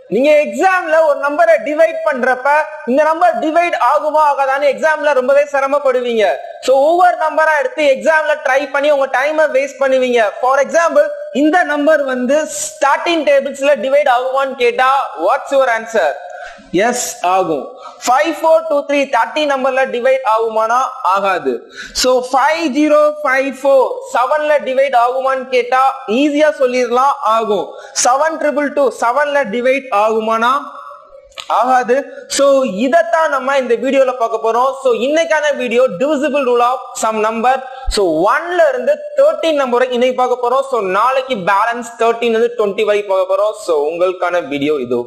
நீங்க எக்ஸாம்ல ஒரு நம்பரை டிவைட் பண்றப்ப இந்த நம்பர் டிவைட் ஆகுமா ஆகாதான்னு எக்ஸாம்ல ரொம்பவே சிரமப்படுவீங்க சோ ஒவ்வொரு நம்பரா எடுத்து எக்ஸாம்ல ட்ரை பண்ணி உங்க டைமை வேஸ்ட் பண்ணுவீங்க ஃபார் எக்ஸாம்பிள் இந்த நம்பர் வந்து ஸ்டார்டிங் டேபிள்ஸ்ல டிவைட் ஆகுமான்னு கேட்டா வாட்ஸ் யுவர் ஆன்சர் எஸ் ஆகும் five four two three thirty நம்பர்ல டிவைட் ஆகுமானா ஆகாது so five zero five four செவன்ல டிவைட் ஆகுமான்னு கேட்டா ஈஸியா சொல்லிடலாம் ஆகும் செவன் ட்ரிபிள் டூ செவன்ல டிவைட் ஆகுமானா ஆகாது சோ இதத்தான் நம்ம இந்த வீடியோல பார்க்க போறோம் சோ இன்னைக்கான video divisible rule of sum number so ஒன்ல இருந்து தேர்ட்டீன் நம்பர் வரை இன்னைக்கு பார்க்க போறோம் சோ நாளைக்கு பேலன்ஸ் தேர்ட்டீன் இருந்து டுவெண்ட்டி வரை பார்க்க போறோம் சோ உங்களுக்கான வீடியோ இது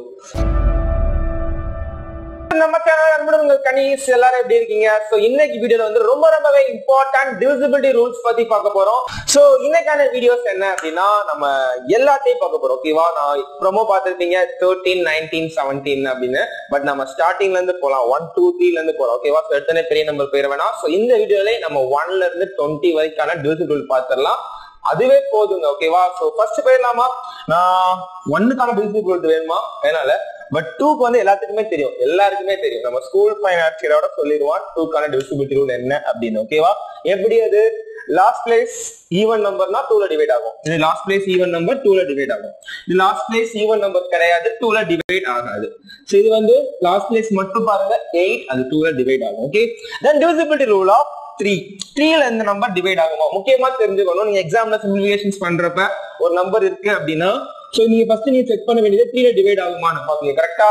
நம்ம சேனல் அன்புடன் உங்கள் கனீஸ் எல்லாரும் எப்படி இருக்கீங்க சோ இன்னைக்கு வீடியோல வந்து ரொம்ப ரொம்பவே இம்பார்ட்டன்ட் டிவிசிபிலிட்டி ரூல்ஸ் பத்தி பார்க்க போறோம் சோ இன்னைக்கான வீடியோஸ் என்ன அப்படின்னா நம்ம எல்லாத்தையும் பார்க்க போறோம் ஓகேவா நான் ப்ரோமோ பார்த்துருப்பீங்க தேர்ட்டீன் நைன்டீன் செவன்டீன் அப்படின்னு பட் நம்ம ஸ்டார்டிங்ல இருந்து போலாம் ஒன் டூ த்ரீல இருந்து போலாம் ஓகேவா ஸோ எத்தனை பெரிய நம்பர் போயிட வேணாம் ஸோ இந்த வீடியோல நம்ம ஒன்ல இருந்து டுவெண்ட்டி வரைக்கான டிவிசிபிள் பார்த்துடலாம் அதுவே போதுங்க ஓகேவா சோ ஃபர்ஸ்ட் போயிடலாமா நான் ஒன்னுக்கான டிவிசிபிள் வேணுமா வேணால பட் டூக்கு வந்து எல்லாத்துக்குமே தெரியும் எல்லாருக்குமே தெரியும் நம்ம ஸ்கூல் ஃபைனான்சியரோட சொல்லிடுவான் டூக்கான டிவிசிபிலிட்டி ரூல் என்ன அப்படின்னு ஓகேவா எப்படி அது லாஸ்ட் பிளேஸ் ஈவன் நம்பர்னா டூல டிவைட் ஆகும் இது லாஸ்ட் பிளேஸ் ஈவன் நம்பர் டூல டிவைட் ஆகும் இது லாஸ்ட் பிளேஸ் ஈவன் நம்பர் கிடையாது டூல டிவைட் ஆகாது சோ இது வந்து லாஸ்ட் பிளேஸ் மட்டும் பாருங்க எயிட் அது டூல டிவைட் ஆகும் okay then divisibility rule of three த்ரீல இந்த நம்பர் டிவைட் ஆகுமா முக்கியமா தெரிஞ்சுக்கணும் நீங்க எக்ஸாம்ல சிம்பிளிஃபிகேஷன்ஸ் பண்றப்ப ஒரு நம்பர் இருக்கு அப்படின்னா சோ நீங்க ஃபர்ஸ்ட் நீங்க செக் பண்ண வேண்டியது த்ரீல டிவைட் ஆகுமான்னு பாப்பீங்க கரெக்டா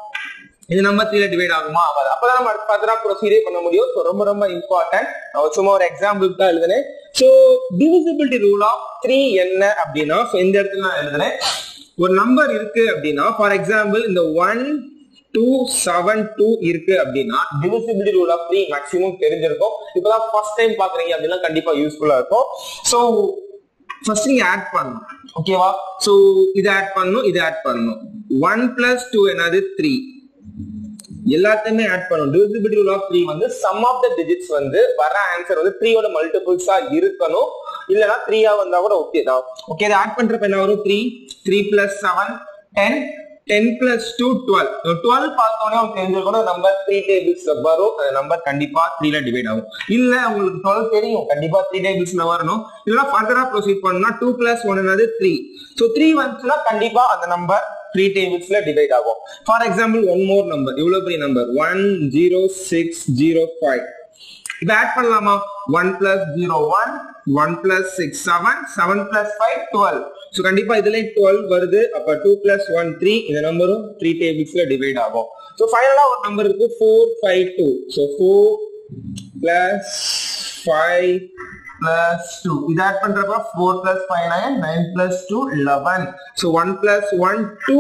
இது நம்பர் த்ரீல டிவைட் ஆகுமா ஆகாது அப்பதான் நம்ம அடுத்து பார்த்தா ப்ரொசீடே பண்ண முடியும் ஸோ ரொம்ப ரொம்ப இம்பார்ட்டன்ட் நான் சும்மா ஒரு எக்ஸாம்பிள் தான் எழுதுனேன் so divisibility rule of three என்ன அப்படின்னா ஸோ இந்த இடத்துல நான் எழுதுனேன் ஒரு நம்பர் இருக்கு அப்படின்னா ஃபார் எக்ஸாம்பிள் இந்த ஒன் டூ செவன் டூ இருக்கு அப்படின்னா divisibility rule of three maximum தெரிஞ்சிருக்கும் இப்பதான் ஃபர்ஸ்ட் டைம் பாக்குறீங்க அப்படின்னா கண்டிப்பா யூஸ்ஃபுல்லா இருக்கும் ஸோ ஃபர்ஸ்ட் நீங்க ஆட் பண்ணணும் ஓகேவா சோ இது ஆட் பண்ணணும் இது ஆட் பண்ணணும் ஒன் பிளஸ் டூ என்னது த்ரீ எல்லாத்தையுமே ஆட் பண்ணணும் டிவிசிபிலிட்டி ரூல் ஆஃப் த்ரீ வந்து சம் ஆஃப் த டிஜிட்ஸ் வந்து வர ஆன்சர் வந்து த்ரீயோட மல்டிபிள்ஸா இருக்கணும் இல்லனா த்ரீயா வந்தா கூட ஓகே தான் ஓகே இதை ஆட் பண்றப்ப என்ன வரும் three three plus seven ten ten plus two twelve twelve பார்த்தோன்னே அவங்க தெரிஞ்சிருக்கணும் நம்பர் த்ரீ டேபிள்ஸ் வரும் அந்த நம்பர் கண்டிப்பா த்ரீல டிவைட் ஆகும் இல்ல உங்களுக்கு டுவெல் தெரியும் கண்டிப்பா த்ரீ டேபிள்ஸ்ல வரணும் இல்லைன்னா ஃபர்தரா ப்ரொசீட் பண்ணா டூ பிளஸ் ஒன் என்னது த்ரீ ஸோ த்ரீ வந்துச்சுன்னா கண்டிப்பா அந்த நம்பர் த்ரீ டேபிள்ஸ்ல டிவைட் ஆகும் for example one more number இவ்வளவு பெரிய number one zero six zero five இப்ப ஆட் பண்ணலாமா one plus zero one one plus six seven seven plus five twelve so கண்டிப்பா இதுல டுவெல் வருது அப்ப டூ பிளஸ் ஒன் த்ரீ இந்த நம்பரும் த்ரீ டேபிள்ஸ்ல டிவைட் ஆகும் ஸோ ஃபைனலா ஒரு நம்பர் இருக்கு four five two so four plus five plus two இது ஆட் பண்றப்ப four plus five nine nine plus two eleven so one plus one two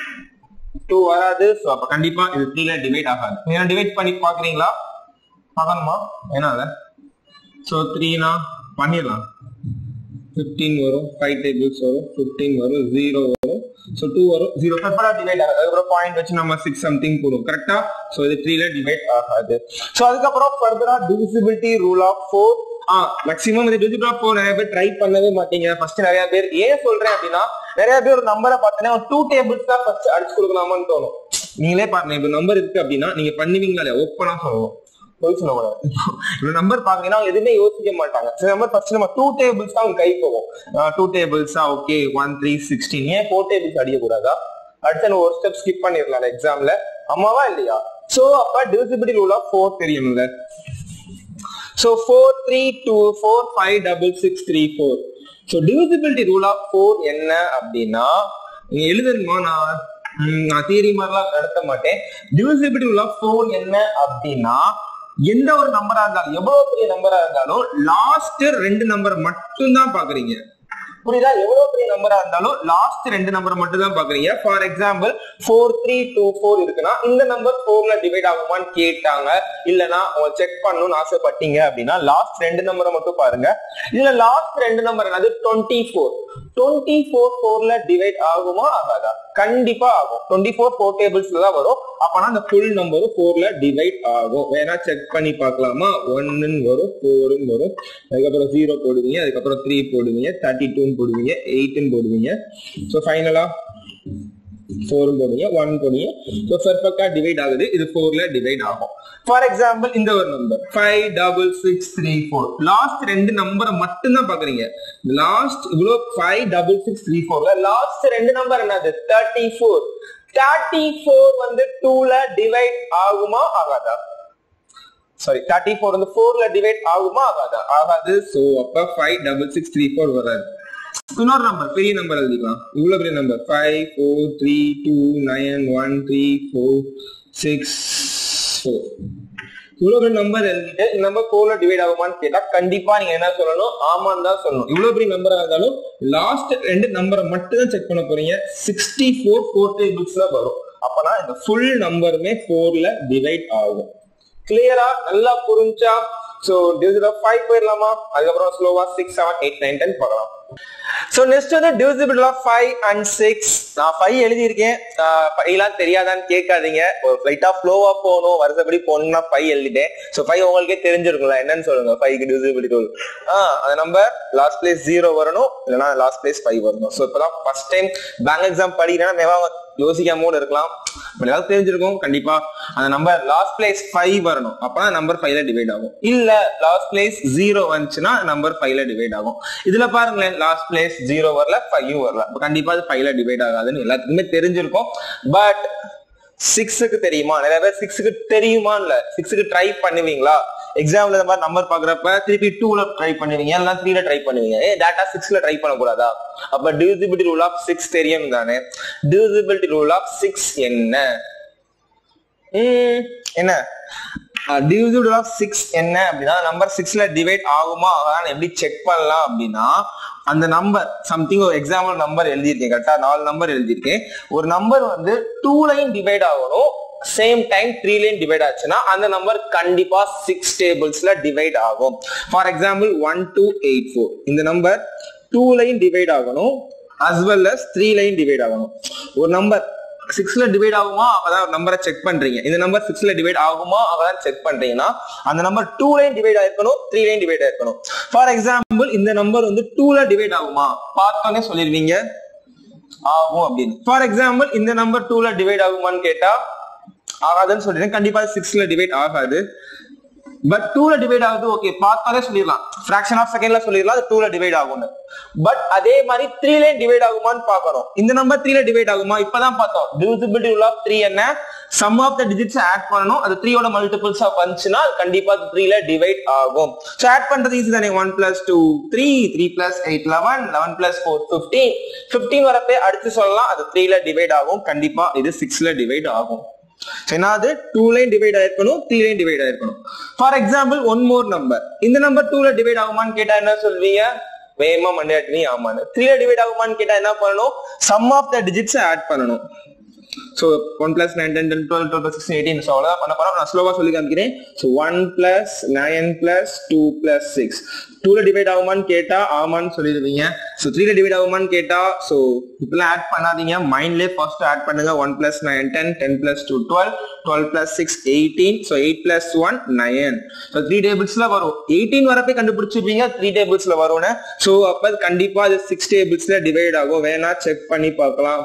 two வராது ஸோ அப்ப கண்டிப்பா இது த்ரீல டிவைட் ஆகாது நீங்க டிவைட் பண்ணி பாக்குறீங்களா பார்க்கணுமா ஏன்னா ஸோ த்ரீனா பண்ணிடலாம் ஃபிஃப்டீன் வரும் ஃபைவ் டேபிள்ஸ் வரும் ஃபிஃப்டீன் வரும் ஜீரோ வரும் ஸோ டூ வரும் ஜீரோ பெப்பரா டிவைட் ஆகாது அதுக்கப்புறம் பாயிண்ட் வச்சு நம்ம சிக்ஸ் சம்திங் போடும் கரெக்டா ஸோ இது த்ரீல டிவைட் ஆகாது ஸோ அதுக்கப்புறம் ஃபர்தரா divisibility rule of four ah maximum இந்த டிவிசிபிள் ஆஃப் ஃபோர் நிறைய பேர் ட்ரை பண்ணவே மாட்டீங்க ஃபர்ஸ்ட் நிறைய பேர் ஏன் சொல்றேன் அப்படின்னா நிறைய பேர் ஒரு நம்பரை பார்த்தீங்கன்னா டூ டேபிள்ஸ் தான் ஃபர்ஸ்ட் அடிச்சு கொடுக்கலாமான்னு தோணும் நீங்களே பாருங்க இப்போ நம்பர் இருக்கு அப்படின்னா நீங்க பண்ணுவீங்களா ஓப்பனா சொல்லுவோம் போய் சொல்லக்கூடாது இவ்வளவு நம்பர் பாத்தீங்கன்னா அவங்க எதுவுமே யோசிக்க மாட்டாங்க சில நம்பர் ஃபர்ஸ்ட் நம்ம டூ டேபிள்ஸ் தான் அவங்க கை போகும் டூ டேபிள்ஸா ஓகே ஒன் த்ரீ சிக்ஸ்டீன் ஏன் ஃபோர் டேபிள்ஸ் அடிக்கக்கூடாதா அடுத்து நம்ம ஒரு ஸ்டெப் ஸ்கிப் பண்ணிடலாம் எக்ஸாம்ல அம்மாவா இல்லையா சோ அப்ப டிவிசிபிலிட்டி ரூல் ஆஃப் ஃபோர் தெரியும்ல so four three two four five double six three four so divisibility rule of four என்ன அப்படின்னா நீங்க எழுதணுமா நான் ம், நான் தியரி மாதிரிலாம் நடத்த மாட்டேன் டிவிசிபிலிட்டி ரூல் ஆஃப் ஃபோர் என்ன அப்படின்னா எந்த ஒரு நம்பரா இருந்தாலும் எவ்வளவு பெரிய நம்பரா இருந்தாலும் லாஸ்ட் ரெண்டு நம்பர் மட்டும் தான் பாக்குறீங்க புரியுதா எவ்வளவு பெரிய நம்பரா இருந்தாலும் லாஸ்ட் ரெண்டு நம்பர் மட்டும் தான் பாக்குறீங்க for example four three two four இருக்குன்னா இந்த நம்பர் ஃபோர்ல டிவைட் ஆகுமான்னு கேட்டாங்க இல்லனா செக் பண்ணணும்னு ஆசைப்பட்டீங்க அப்படின்னா லாஸ்ட் ரெண்டு நம்பரை மட்டும் பாருங்க இதுல லாஸ்ட் ரெண்டு நம்பர் என்னது டுவெண்ட்டி ஃபோர் டுவெண்ட்டி ஃபோர் ஃபோர்ல டிவைட் ஆகுமா ஆகாதா கண்டிப்பா ஆகும் டுவெண்ட்டி ஃபோர் ஃபோர் டேபிள்ஸ்ல தான் வரும் அப்பனா அந்த ஃபுல் நம்பரும் ஃபோர்ல டிவைட் ஆகும் வேணா செக் பண்ணி பார்க்கலாமா ஒன்னு வரும் ஃபோர்னு வரும் அதுக்கப்புறம் ஜீரோ போடுவீங்க அதுக்கப்புறம் த்ரீ போடுவீங்க தேர்ட்டி டூன்னு போடுவீங்க எயிட்னு போடுவீங்க ஸோ ஃபைனலா ஃபோர் போடுங்க ஒன் போடுங்க ஸோ பெர்ஃபெக்டா டிவைட் ஆகுது இது ஃபோர்ல டிவைட் ஆகும் ஃபார் எக்ஸாம்பிள் இந்த ஒரு number five double six three four last ரெண்டு நம்பரை மட்டும் தான் பாக்குறீங்க லாஸ்ட் இவ்வளோ ஃபைவ் டபுள் சிக்ஸ் த்ரீ ஃபோர்ல லாஸ்ட் ரெண்டு நம்பர் என்னது தேர்ட்டி ஃபோர் தேர்ட்டி ஃபோர் வந்து டூல டிவைட் ஆகுமா ஆகாதா சாரி தேர்ட்டி ஃபோர் வந்து ஃபோர்ல டிவைட் ஆகுமா ஆகாதா ஆகாது ஸோ அப்ப five double six three four வராது இன்னொரு நம்பர் பெரிய நம்பர் எழுதிக்கலாம் இவ்வளவு பெரிய number five four three two nine one three four six four இவ்வளவு பெரிய நம்பர் எழுதிட்டு இந்த நம்பர் ஃபோர்ல டிவைட் ஆகுமான்னு கேட்டா கண்டிப்பா நீங்க என்ன சொல்லணும் ஆமான்னு தான் சொல்லணும் இவ்வளவு பெரிய நம்பரா இருந்தாலும் லாஸ்ட் ரெண்டு நம்பரை மட்டும் தான் செக் பண்ண போறீங்க சிக்ஸ்டி ஃபோர் ஃபோர் டேபிள்ஸ்ல வரும் அப்பனா இந்த ஃபுல் நம்பருமே ஃபோர்ல டிவைட் ஆகும் கிளியரா நல்லா புரிஞ்சா சோ டிவிசிபிள் ஃபைவ் போயிடலாமா அதுக்கப்புறம் ஸ்லோவா six seven eight nine ten பார்க்கலாம் சோ நெக்ஸ்ட் வந்து divisible of five and six நான் ஃபைவ் எழுதியிருக்கேன் ஃபைவ்லாம் தெரியாதான்னு கேட்காதீங்க ஒரு ஃபிளைட்டா ஃப்ளோவா போகணும் வருஷப்படி போகணும்னா ஃபைவ் எழுதிட்டேன் சோ ஃபைவ் உங்களுக்கே தெரிஞ்சிருக்கும்ல என்னன்னு சொல்லுங்க ஃபைவ்க்கு டிவிசிபிலிட்டி ரூல் ஆஹ் அந்த நம்பர் லாஸ்ட் பிளேஸ் ஜீரோ வரணும் இல்லைன்னா லாஸ்ட் பிளேஸ் ஃபைவ் வரணும் சோ இப்பதான் ஃபர்ஸ்ட் டைம் பேங்க் எக்ஸாம் படிக்கிறேன்னா மேவா யோசிக்காம கூட இருக்கலாம் எல்லாரும் தெரிஞ்சிருக்கும் கண்டிப்பா அந்த நம்பர் லாஸ்ட் பிளேஸ் ஃபைவ் வரணும் அப்பதான் நம்பர் ஃபைவ்ல டிவைட் ஆகும் இல்ல லாஸ்ட் பிளேஸ் ஜீரோ வந்துச்சுன்னா நம்பர் ஃபைவ்ல டிவைட் ஆகும் இதுல பாருங்களேன் லாஸ்ட் பிளேஸ் ஜீரோ வரல ஃபைவ் வரல அப்ப கண்டிப்பா அது ஃபைவ்ல டிவைட் ஆகாதுன்னு எல்லாத்துக்குமே தெரிஞ்சிருக்கும் பட் சிக்ஸுக்கு தெரியுமா நிறைய பேர் சிக்ஸுக்கு தெரியுமா இல்ல சிக்ஸுக்கு ட்ரை பண்ணுவீங்களா எக்ஸாம்ல இந்த மாதிரி நம்பர் பாக்குறப்ப திருப்பி டூல ட்ரை பண்ணுவீங்க இல்லைன்னா த்ரீல ட்ரை பண்ணுவீங்க ஏ டேட்டா சிக்ஸ்ல ட்ரை பண்ணக்கூடாதா அப்ப டிவிசிபிலிட்டி ரூல் ஆஃப் சிக்ஸ் தெரியும் தானே டிவிசிபிலிட்டி ரூல் ஆஃப் சிக்ஸ் என்ன உம் என்ன டிவிசிபிள் ஆஃப் சிக்ஸ் என்ன அப்படின்னா நம்பர் சிக்ஸ்ல டிவைட் ஆகுமா ஆகாதான்னு எப்படி செக் பண்ணலாம் அப்படின்னா அந்த நம்பர் சம்திங் ஒரு எக்ஸாம்பிள் நம்பர் எழுதியிருக்கேன் கரெக்டா நாலு நம்பர் எழுதியிருக்கேன் ஒரு நம்பர் வந்து டூ லைன் டிவைட் ஆகணும் same time three line divide ஆச்சுன்னா அந்த நம்பர் கண்டிப்பா சிக்ஸ் டேபிள்ஸ்ல டிவைட் ஆகும் for example one two eight four இந்த நம்பர் டூ லைன் டிவைட் ஆகணும் as well as three line divide ஆகணும் ஒரு நம்பர் சிக்ஸ்ல டிவைட் ஆகுமா அப்பதான் ஒரு நம்பரை செக் பண்றீங்க இந்த நம்பர் சிக்ஸ்ல டிவைட் ஆகுமா அப்பதான் செக் பண்றீங்கன்னா அந்த நம்பர் டூ லைன் டிவைட் ஆயிருக்கணும் த்ரீ லைன் டிவைட் ஆயிருக்கணும் ஃபார் எக்ஸாம்பிள் இந்த நம்பர் வந்து டூல டிவைட் ஆகுமா பார்த்தோன்னே சொல்லிருவீங்க ஆகும் அப்படின்னு ஃபார் எக்ஸாம்பிள் இந்த நம்பர் டூல டிவைட் ஆகுமான்னு கேட்டா ஆகாதுன்னு சொல்லிடுறேன் கண்டிப்பா சிக்ஸ்ல டிவைட் ஆகாது பட் டூல டிவைட் ஆகுது ஓகே பார்த்தாலே சொல்லிடலாம் ஃபிராக்ஷன் ஆஃப் செகண்ட்ல சொல்லிடலாம் அது டூல டிவைட் ஆகும்னு பட் அதே மாதிரி த்ரீ லைன் டிவைட் ஆகுமான்னு பாக்கணும் இந்த நம்பர் த்ரீல டிவைட் ஆகுமா இப்பதான் பார்த்தோம் டிவிசிபிலிட்டி ரூல் ஆஃப் த்ரீ என்ன sum of the digits add பண்ணணும் அது த்ரீயோட மல்டிபிள்ஸ் ஆஃப் வந்துச்சுன்னா அது கண்டிப்பா த்ரீல டிவைட் ஆகும் ஸோ ஆட் பண்றது ஈஸி தானே one plus two three three plus eight eleven eleven plus four fifteen fifteen வரப்பே அடுத்து சொல்லலாம் அது த்ரீல டிவைட் ஆகும் கண்டிப்பா இது சிக்ஸ்ல டிவைட் ஆகும் என்னது டூ லைன் டிவைட் ஆயிருக்கணும் த்ரீ லைன் டிவைட் ஆயிருக்கணும் for example one more number இந்த நம்பர் டூல டிவைட் ஆகுமான்னு கேட்டா என்ன சொல்வீங்க வேகமா மண்டையாட்டி ஆமான்னு த்ரீல டிவைட் ஆகுமான்னு கேட்டா என்ன பண்ணணும் sum of the digits add பண்ணணும் so one plus nine ten ten twelve twelve sixteen eighteen so அவ்வளோதான் பண்ண போறோம் நான் ஸ்லோவா சொல்லி காமிக்கிறேன் so one plus nine plus two plus six டூல டிவைட் ஆகுமான்னு கேட்டா ஆமான்னு சொல்லிடுவீங்க ஸோ த்ரீல டிவைட் ஆகுமான்னு கேட்டா ஸோ இப்பெல்லாம் ஆட் பண்ணாதீங்க மைண்ட்லேயே ஃபர்ஸ்ட் ஆட் பண்ணுங்க one plus nine ten ten plus two twelve twelve plus six eighteen so eight plus one nine so three டேபிள்ஸ்ல வரும் எயிட்டீன் வரப்பே கண்டுபிடிச்சிருப்பீங்க த்ரீ டேபிள்ஸ்ல வரும்னு ஸோ அப்போ கண்டிப்பா அது சிக்ஸ் டேபிள்ஸ்ல டிவைட் ஆகும் வேணா செக் பண்ணி பார்க்கலாம்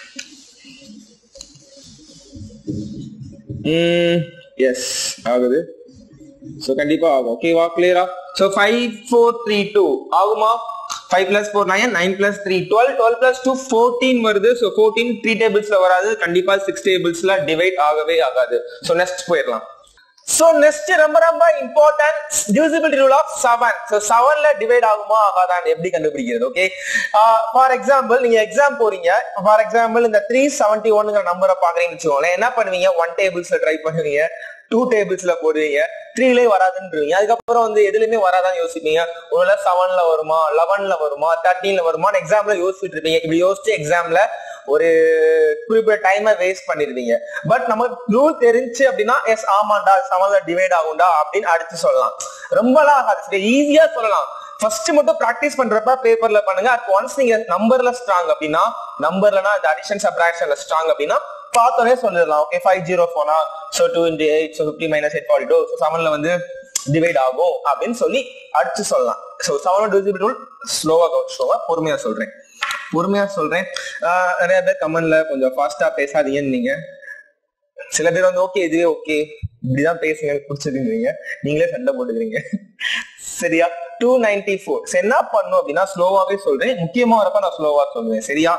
எஸ் ஆகுது சோ கண்டிப்பா ஆகும் ஓகேவா கிளியரா so five four three two ஆகுமா five plus four nine nine plus three twelve twelve plus two fourteen வருது ஸோ ஃபோர்டீன் த்ரீ டேபிள்ஸ்ல வராது கண்டிப்பா சிக்ஸ் டேபிள்ஸ்ல டிவைட் ஆகவே ஆகாது ஸோ நெக்ஸ்ட் போயிடலாம் சோ நெக்ஸ்ட் ரொம்ப ரொம்ப important divisibility rule of seven so செவன்ல டிவைட் ஆகுமா ஆகாதான் எப்படி கண்டுபிடிக்கிறது ஓகே ஃபார் எக்ஸாம்பிள் நீங்க எக்ஸாம் போறீங்க ஃபார் எக்ஸாம்பிள் இந்த த்ரீ செவன்டி ஒன்னுங்கிற நம்பரை பாக்குறீங்கன்னு வச்சுக்கோங்களேன் என்ன பண்ணுவீங்க ஒன் டேபிள்ஸ்ல ட்ரை பண்ணுவீங்க டூ டேபிள்ஸ்ல போடுவீங்க த்ரீலே வராதுன்றீங்க அதுக்கப்புறம் வந்து எதுலயுமே வராதான் யோசிப்பீங்க ஒருவேளை செவன்ல வருமா லெவன்ல வருமா தேர்ட்டீன்ல வருமான்னு எக்ஸாம்ல யோசிச்சுட்டு இருப்பீங்க இப்படி யோசிச்சு எக்ஸாம்ல ஒரு குறிப்பிட்ட டைமை வேஸ்ட் பண்ணிருவீங்க பட் நம்ம ரூல் தெரிஞ்சு அப்படின்னா எஸ் ஆமாண்டா செவன்ல டிவைட் ஆகும்டா அப்படின்னு அடிச்சு சொல்லலாம் ரொம்பலாம் ஆகாது ஈஸியா சொல்லலாம் ஃபர்ஸ்ட் மட்டும் பிராக்டிஸ் பண்றப்ப பேப்பர்ல பண்ணுங்க அட் ஒன்ஸ் நீங்க நம்பர்ல ஸ்ட்ராங் அப்படின்னா நம்பர்லனா இந்த அடிஷன் சப்ராக்ஷன்ல ஸ்ட்ராங் அப்படின்னா பார்த்தோன்னே சொல்லிடலாம் ஓகே ஃபைவ் ஜீரோ ஃபோனா so two into eight so fifty minus eight forty two so செவன்ல வந்து டிவைட் ஆகும் அப்படின்னு சொல்லி அடிச்சு சொல்லலாம் ஸோ செவன் டிவிசிபிள் ரூல் ஸ்லோவா ஸ்லோவா பொறுமையா சொல்றேன் பொறுமையா சொல்றேன் ஆஹ் நிறைய பேர் கமெண்ட்ல கொஞ்சம் ஃபாஸ்டா பேசாதீங்கன்னு நீங்க சில பேர் வந்து ஓகே இதுவே ஓகே இப்படிதான் பேசுங்க எனக்கு பிடிச்சிருக்கீங்க நீங்களே சண்டை போட்டுக்கிறீங்க சரியா டூ நைன்டி ஃபோர் என்ன பண்ணும் அப்படின்னா ஸ்லோவாவே சொல்றேன் முக்கியமா வரப்ப நான் ஸ்லோவா சொல்லுவேன் சரியா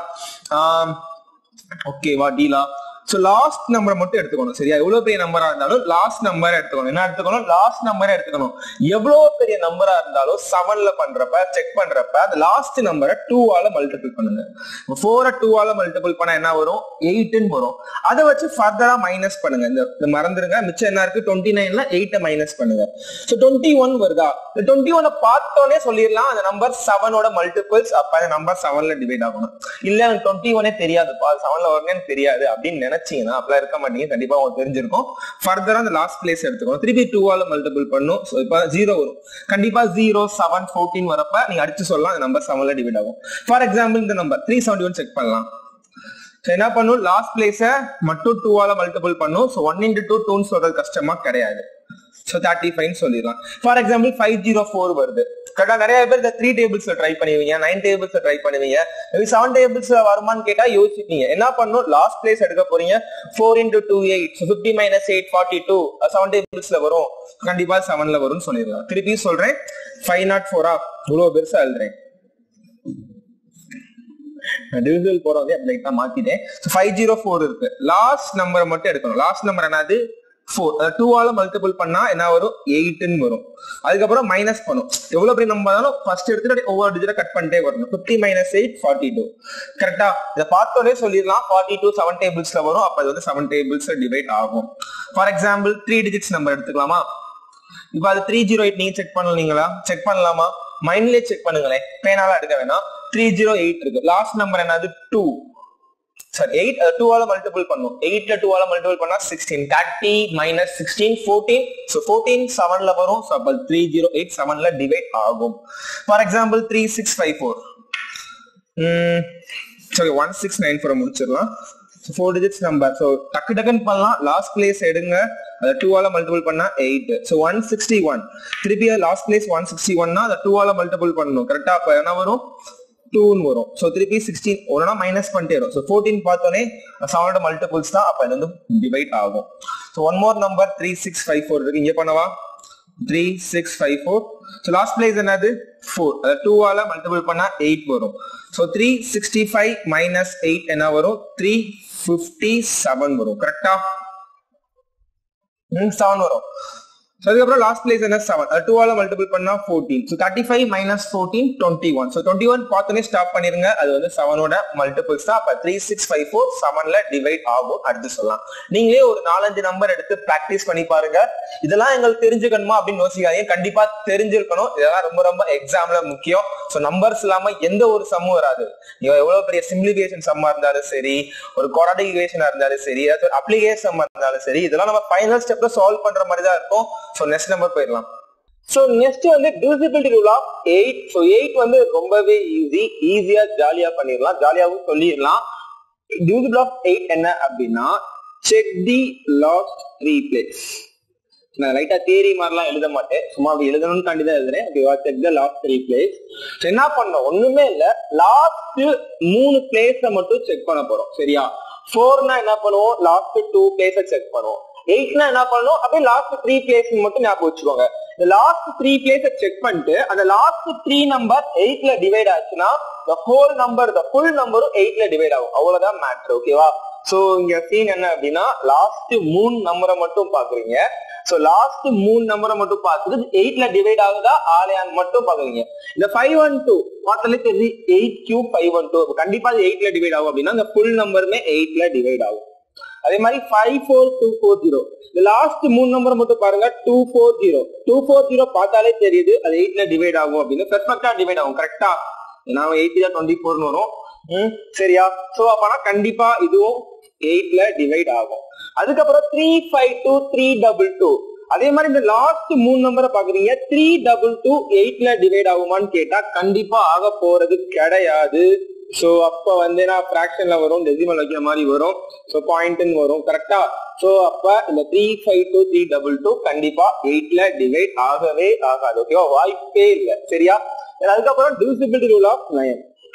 ஓகேவா டீலா சோ லாஸ்ட் நம்பரை மட்டும் எடுத்துக்கணும் சரியா எவ்வளவு பெரிய நம்பரா இருந்தாலும் லாஸ்ட் நம்பரை எடுத்துக்கணும் என்ன எடுத்துக்கணும் லாஸ்ட் நம்பரை எடுத்துக்கணும் எவ்வளவு பெரிய நம்பரா இருந்தாலும் செவன்ல பண்றப்ப செக் பண்றப்ப அந்த லாஸ்ட் நம்பரை டூவால மல்டிபிள் பண்ணுங்க ஃபோரை டூவால மல்டிபிள் பண்ணா என்ன வரும் எயிட்னு வரும் அதை வச்சு ஃபர்தரா மைனஸ் பண்ணுங்க இந்த இந்த மறந்துருங்க மிச்சம் என்ன இருக்கு டுவெண்ட்டி நைன்ல எயிட்ட மைனஸ் பண்ணுங்க ஸோ டுவெண்ட்டி ஒன் வருதா இந்த டுவெண்ட்டி ஒன்னை பார்த்தோன்னே சொல்லிடலாம் அந்த நம்பர் செவனோட மல்டிபிள்ஸ் அப்ப அந்த நம்பர் செவன்ல டிவைட் ஆகணும் இல்ல எனக்கு டுவெண்ட்டி ஒனே தெரியாதுப்பா செவன்ல வருங்கன்னு தெரியாது அப்படின்னு நினைச்சீங்கன்னா அப்பெல்லாம் இருக்க மாட்டீங்க கண்டிப்பா உங்களுக்கு தெரிஞ்சிருக்கும் ஃபர்தரா அந்த லாஸ்ட் பிளேஸ் எடுத்துக்கணும் திருப்பி டூவால மல்டிபிள் பண்ணும் ஸோ இப்போ ஜீரோ வரும் கண்டிப்பா ஜீரோ செவன் ஃபோர்டீன் வரப்ப நீங்க அடிச்சு சொல்லலாம் அந்த நம்பர் செவன்ல டிவைட் ஆகும் ஃபார் எக்ஸாம்பிள் இந்த number three seventy one check பண்ணலாம் ஸோ என்ன பண்ணும் லாஸ்ட் பிளேஸ மட்டும் டூவால மல்டிபிள் பண்ணும் ஸோ ஒன் இன்டு டூ டூன்னு சொல்றது கஷ்டமா கிடையாது ஸோ தேர்ட்டி ஃபைவ் சொல்லிடலாம் for example five zero four வருது கரெக்டா நிறைய பேர் இந்த த்ரீ டேபிள்ஸ்ல ட்ரை பண்ணுவீங்க நைன் டேபிள்ஸ்ல ட்ரை பண்ணுவீங்க செவன் டேபிள்ஸ்ல வருமான்னு கேட்டா யோசிப்பீங்க என்ன பண்ணும் லாஸ்ட் பிளேஸ் எடுக்க போறீங்க four into two eight fifty minus eight forty two seven டேபிள்ஸ்ல வரும் கண்டிப்பா செவன்ல வரும்னு சொல்லிடலாம் திருப்பி சொல்றேன் ஃபைவ் நாட் ஃபோரா இவ்வளவு பெருசா எழுதுறேன் டிவிசல் போற வந்து அப்படி லைட்டா மாத்திட்டேன் ஃபைவ் ஜீரோ ஃபோர் இருக்கு லாஸ்ட் நம்பரை மட்டும் எடுக்கணும் லாஸ்ட் நம்பர் என்னது ஃபோர் டூவால மல்டிபிள் பண்ணா என்ன வரும் எயிட்னு வரும் அதுக்கப்புறம் மைனஸ் பண்ணும் எவ்வளவு பெரிய நம்பர் இருந்தாலும் ஃபர்ஸ்ட் எடுத்துட்டு ஒவ்வொரு டிஜிட்டை கட் பண்ணிட்டே வரணும் fifty minus eight forty two கரெக்டா இதை பார்த்தோன்னே சொல்லிடலாம் ஃபார்ட்டி டூ செவன் டேபிள்ஸ்ல வரும் அப்ப அது வந்து செவன் டேபிள்ஸ் டிவைட் ஆகும் for example three digits number எடுத்துக்கலாமா இப்போ அது த்ரீ ஜீரோ எயிட் நீங்க செக் பண்ணலீங்களா செக் பண்ணலாமா மைண்ட்லயே செக் பண்ணுங்களேன் பேனால எடுக்க வேணாம் த்ரீ ஜீரோ எயிட் இருக்கு லாஸ்ட் நம்பர் என்னது டூ சாரி எயிட் டூவால மல்டிபிள் பண்ணும் எயிட்ல டூவால மல்டிபிள் பண்ணா sixteen thirty minus sixteen fourteen so fourteen செவன்ல வரும் ஸோ அப்போ த்ரீ ஜீரோ எயிட் செவன்ல டிவைட் ஆகும் for example three six five four sorry one six nine four முடிச்சிடலாம் ஃபோர் டிஜிட்ஸ் நம்பர் ஸோ டக்கு டக்குன்னு பண்ணலாம் லாஸ்ட் பிளேஸ் எடுங்க அதை டூவால மல்டிபிள் பண்ணா eight so one sixty one திருப்பி லாஸ்ட் பிளேஸ் ஒன் சிக்ஸ்டி ஒன்னா அதை டூவால மல்டிபிள் பண்ணணும் கரெக்டா அப்போ என்ன வரும் டூன்னு வரும் ஸோ திருப்பி சிக்ஸ்டீன் ஒன்னா மைனஸ் பண்ணிட்டே வரும் ஸோ ஃபோர்டீன் பார்த்தோன்னே செவனோட மல்டிபிள்ஸ் தான் அப்போ இது வந்து டிவைட் ஆகும் so one more number three six five four இருக்கு இங்கே பண்ணவா three six five four so last place என்னது ஃபோர் அதாவது டூவால மல்டிபிள் பண்ணா எயிட் வரும் so three sixty five minus eight என்ன வரும் த்ரீ ஃபிஃப்டி செவன் வரும் கரெக்டா செவன் வரும் ஸோ அதுக்கப்புறம் லாஸ்ட் பிளேஸ் என்ன செவன் அது டூவால மல்டிபிள் பண்ணா fourteen so thirty five minus fourteen twenty one so twenty one பார்த்தோன்னே ஸ்டாப் பண்ணிருங்க அது வந்து செவனோட மல்டிபிள்ஸ் தான் அப்போ த்ரீ சிக்ஸ் ஃபைவ் ஃபோர் செவன்ல டிவைட் ஆகும் அடுத்து சொல்லலாம் நீங்களே ஒரு நாலஞ்சு நம்பர் எடுத்து ப்ராக்டிஸ் பண்ணி பாருங்க இதெல்லாம் எங்களுக்கு தெரிஞ்சுக்கணுமா அப்படின்னு யோசிக்காதீங்க கண்டிப்பா தெரிஞ்சிருக்கணும் இதெல்லாம் ரொம்ப ரொம்ப எக்ஸாம்ல முக்கியம் ஸோ நம்பர்ஸ் இல்லாம எந்த ஒரு சம்மும் வராது நீங்க எவ்வளவு பெரிய சிம்பிளிஃபிகேஷன் சம்மா இருந்தாலும் சரி ஒரு குவாடிக் இக்குவேஷனா இருந்தாலும் சரி ஏதாச்சும் அப்ளிகேஷன் சம்மா இருந்தாலும் சரி இதெல்லாம் நம்ம ஃபைனல் ஸ்டெப்ல சால்வ் பண்ற மாதிரி தான் இருக்கும் ஸோ நெக்ஸ்ட் நம்பர் போயிடலாம் ஸோ நெக்ஸ்ட் வந்து divisibility rule of eight so eight வந்து ரொம்பவே ஈஸி ஈஸியா ஜாலியா பண்ணிடலாம் ஜாலியாவும் சொல்லிடலாம் டிவிசிபிள் ஆஃப் எயிட் என்ன அப்படின்னா check the last three place நான் லைட்டா தியரி மாதிரிலாம் எழுத மாட்டேன் சும்மா அப்படி எழுதணும்னு காண்டி தான் எழுதுறேன் ஓகேவா check the last three place என்ன பண்ணோம் ஒண்ணுமே இல்ல லாஸ்ட் மூணு பிளேஸ மட்டும் செக் பண்ண போறோம் சரியா ஃபோர்னா என்ன பண்ணுவோம் லாஸ்ட் டூ பிளேஸ செக் பண்ணுவோம் எயிட்னா என்ன பண்ணணும் அப்படியே லாஸ்ட் த்ரீ பிளேஸ் மட்டும் ஞாபகம் வச்சுக்கோங்க இந்த லாஸ்ட் த்ரீ பிளேஸ செக் பண்ணிட்டு அந்த லாஸ்ட் த்ரீ நம்பர் எயிட்ல டிவைட் ஆச்சுன்னா the whole number the full நம்பரும் எயிட்ல டிவைட் ஆகும் அவ்வளவுதான் மேட்ரு ஓகேவா சோ இங்க சீன் என்ன அப்படின்னா லாஸ்ட் மூணு நம்பரை மட்டும் பாக்குறீங்க சோ லாஸ்ட் மூணு நம்பரை மட்டும் பார்த்துட்டு எயிட்ல டிவைட் ஆகுதா ஆலையான் மட்டும் பாக்குறீங்க இந்த ஃபைவ் ஒன் டூ பார்த்தாலே தெரியுது eight Q five one two கண்டிப்பா அது எயிட்ல டிவைட் ஆகும் அப்படின்னா இந்த ஃபுல் நம்பருமே எயிட்ல டிவைட் ஆகும் அதே மாதிரி five four two four zero இந்த லாஸ்ட் மூணு நம்பர் மட்டும் பாருங்க two four zero two four zero பார்த்தாலே தெரியுது அது எயிட்ல டிவைட் ஆகும் அப்படின்னு பெர்ஃபெக்டா டிவைட் ஆகும் கரெக்டா நான் எயிட் தான் டுவெண்ட்டி ஃபோர்னு வரும் ம், சரியா சோ அப்பனா கண்டிப்பா இதுவும் எயிட்ல டிவைட் ஆகும் அதுக்கப்புறம் three five two three double two அதே மாதிரி இந்த லாஸ்ட் மூணு நம்பரை பாக்குறீங்க த்ரீ டபுள் டூ எயிட்ல டிவைட் ஆகுமான்னு கேட்டா கண்டிப்பா ஆக போறது கிடையாது சோ அப்ப வந்து நான் பிராக்ஷன்ல வரும் டெசிமல் வைக்கிற மாதிரி வரும் சோ பாயிண்ட்னு வரும் கரெக்டா சோ அப்ப இந்த three five two three double two கண்டிப்பா எயிட்ல டிவைட் ஆகவே ஆகாது ஓகேவா வாய்ப்பே இல்லை சரியா அதுக்கப்புறம் divisibility rule of nine